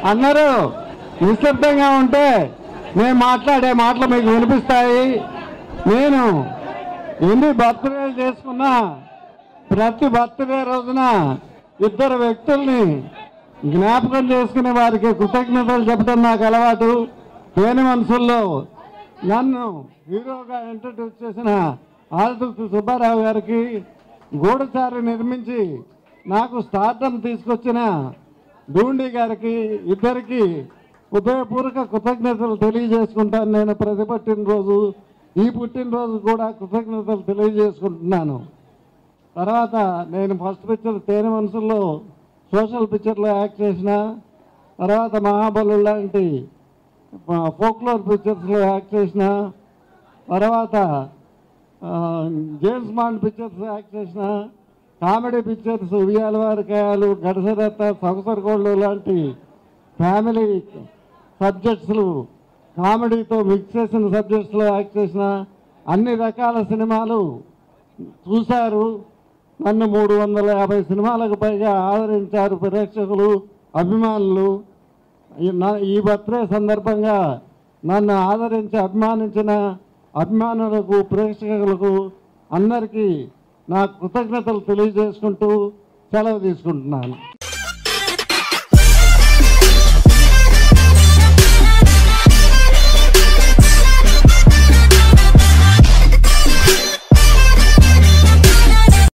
అందరూ నిశ్శబ్దంగా ఉంటే నేను మాట్లాడే మాటలు మీకు వినిపిస్తాయి నేను ఎన్ని బర్త్డే చేసుకున్నా ప్రతి బర్త్డే రోజున ఇద్దరు వ్యక్తుల్ని జ్ఞాపకం చేసుకునే వారికి కృతజ్ఞతలు చెప్పడం నాకు అలవాటు పేని మనసుల్లో నన్ను హీరోగా ఇంట్రడ్యూస్ చేసిన ఆదిత్య సుబ్బారావు గారికి గూఢచారి నిర్మించి నాకు స్టార్టం తీసుకొచ్చిన డూండి గారికి ఇద్దరికి హృదయపూర్వక కృతజ్ఞతలు తెలియజేసుకుంటాను నేను ప్రతి పుట్టినరోజు ఈ పుట్టినరోజు కూడా కృతజ్ఞతలు తెలియజేసుకుంటున్నాను తర్వాత నేను ఫస్ట్ పిక్చర్ తేనె మనసుల్లో సోషల్ పిక్చర్లో యాక్ట్ చేసిన తర్వాత మహాబలు లాంటి ఫోక్లోర్ పిక్చర్స్లో యాక్ట్ చేసిన తర్వాత ఆ, జేమ్స్ బాండ్ పిక్చర్స్ యాక్ట్ చేసిన కామెడీ పిక్చర్స్ ఉయ్యాల వారికాయలు గడసరత్త సొగసరగోళ్ళు లాంటి ఫ్యామిలీ సబ్జెక్ట్స్లు కామెడీతో మిక్స్ చేసిన సబ్జెక్ట్స్లో యాక్ట్ చేసిన అన్ని రకాల సినిమాలు చూశారు నన్ను మూడు వందల యాభై సినిమాలకు పైగా ఆదరించారు ప్రేక్షకులు అభిమానులు ఈ నా- ఈ బర్త్డే సందర్భంగా నన్ను ఆదరించి అభిమానించిన అభిమానులకు ప్రేక్షకులకు అందరికీ నా కృతజ్ఞతలు తెలియజేసుకుంటూ సెలవు తీసుకుంటున్నాను